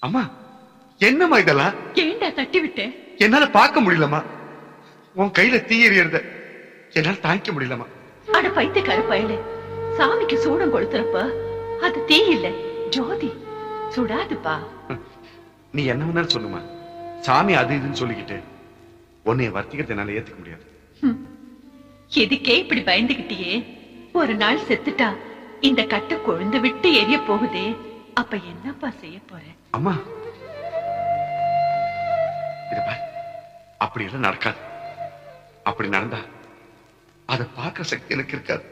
அம்மா என்னம்மா இதெல்லாம் ஏண்டா தட்டி விட்டேன் என்னால பார்க்க முடியலம்மா உன் கையில தீ எறியறத என்னால தாங்கிக்க முடியலம்மா அட பைத்தியக்கார பயலே சாமிக்கு சூடம் கொளுத்துறப்ப அது தீ இல்ல ஜோதி சுடாதுப்பா நீ என்ன வேணாலும் சொல்லுமா சாமி அது இதுன்னு சொல்லிக்கிட்டு உன்னைய வர்த்திக்கிறத என்னால ஏத்துக்க முடியாது ஹம். எதுக்கே இப்படி பயந்துகிட்டியே ஒரு நாள் செத்துட்டா இந்த கட்டை கொழுந்து விட்டு எரிய போகுதே அப்ப என்னப்பா செய்ய போற அம்மா இத பார் அப்படி எல்லாம் நடக்காது அப்படி நடந்தா அதை பார்க்க சக்தி எனக்கு இருக்காது